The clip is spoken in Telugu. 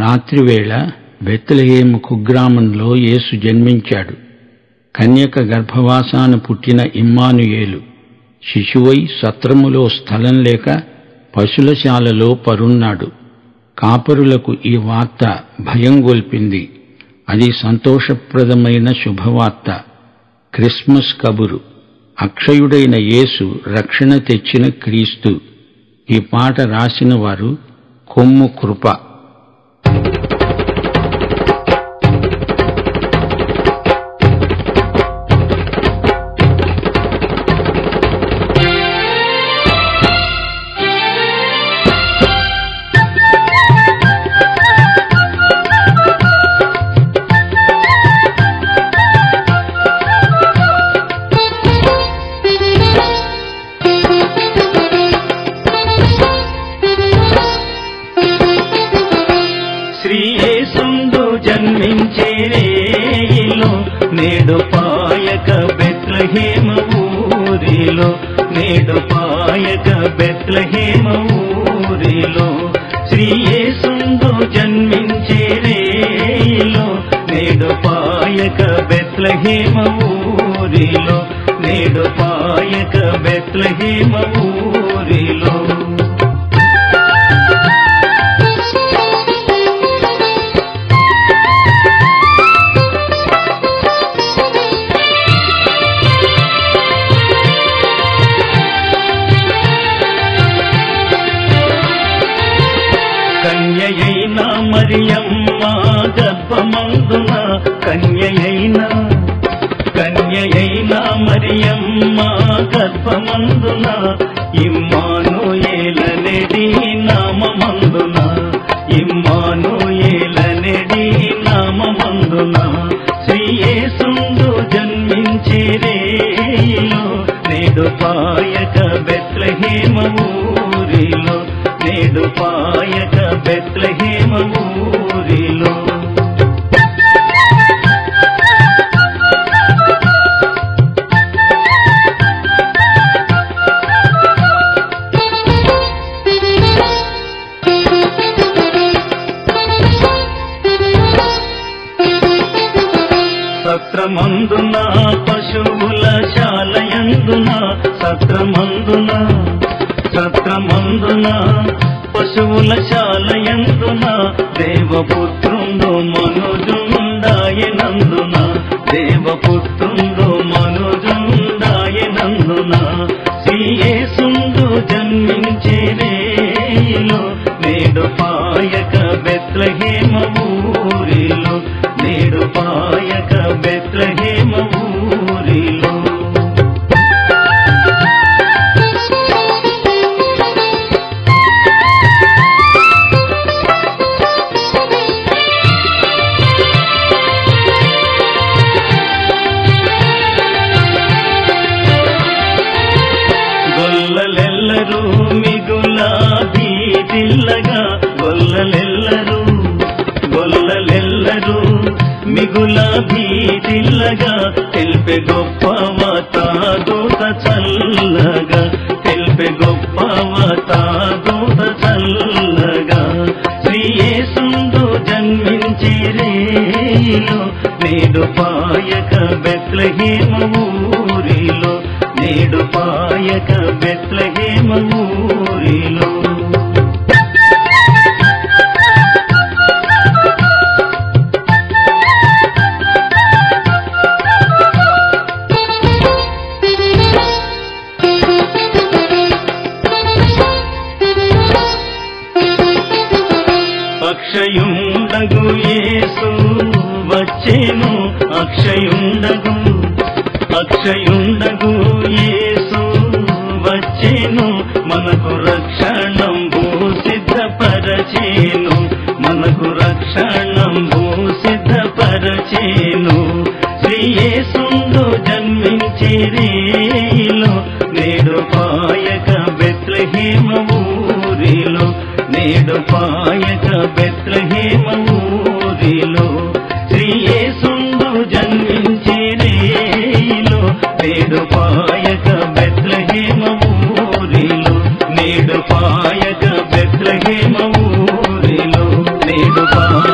రాత్రివేళ బెత్లెహేము కుగ్రామంలో యేసు జన్మించాడు కన్యక గర్భవాసాన పుట్టిన ఇమ్మానుయేలు శిశువై సత్రములో స్థలం లేక పశులశాలలో పరున్నాడు కాపరులకు ఈ వార్త భయం గొల్పింది అది సంతోషప్రదమైన శుభవార్త క్రిస్మస్ కబురు అక్షయుడైన యేసు రక్షణ తెచ్చిన క్రీస్తు ఈ పాట రాసిన వారు కొమ్ము కృప శ్రీయేసుందు జన్మించే రేయిలో నేడు పాయక బెత్లహేమ ఊరిలో నేడు పాయక బెత్లహేమ ఊరిలో శ్రీయేసుందు జన్మించే రేయిలో నేడు పాయక బెత్లహేమ ఊరిలో నేడు పాయక బెత్లహేమ ఊరిలో కన్యయైన మరియమ్మ గర్భమందున కన్యయైన కన్యయైన మరియమ్మ గర్భమందున ఇమ్మానుయేలనెడి నామమందున ఇమ్మానుయేలనెడి నామమందున శ్రీయేసుందు జన్మించే రేయిలో నేడు పాయక బెత్లహేమ ఊరిలో నేడు పాయక బెత్లహేమ ఊరిలో సత్రమందున పశువుల శాలయందున సత్రమందున సత్రమందున పశువుల శాలయందున దేవపుత్రుండు మనుజుండాయనందున దేవపుత్రుండు మనుజుండాయనందున శ్రీయేసుండు జన్మించే రేయిలో నేడు పాయక బెత్లహేమ ఊరిలో నేడు పాయక బెత్లహేమ ఊరిలో గొల్లలెల్లరూ మిగుల భీతిల్లగా గొల్లలెల్లరూ గొల్లలెల్లరూ మిగుల భీతిల్లగా తెలిపే గొప్పవ తాదూత చల్లగా తెలిపే గొప్పవ తాదూత చల్లగా శ్రీయేసుందు జన్మించే రేయిలో నేడు పాయక బెత్లహేమ ఊరిలో నేడు పాయక బెత్లహేమ ఊరిలో అక్షయుండగు యేసు వచ్చేను అక్షయుండగు అక్షయుండగు యేసు వచ్చేను మనకు రక్షణం భూ సిద్ధపరచేను మనకు రక్షణం భూ సిద్ధపరచేను శ్రీయేసుండు జన్మించే రేయిలో నేడు పాయక బెత్లహేమ ఊరిలో నేడు పాయక బెత్లహేమ ఊరిలో శ్రీయేసుండు జన్మించే రేయిలో నేడు పాయక బెత్లహేమ ఊరిలో నేడు పాయక బెత్లహేమ ఊరిలో నేడు పాయక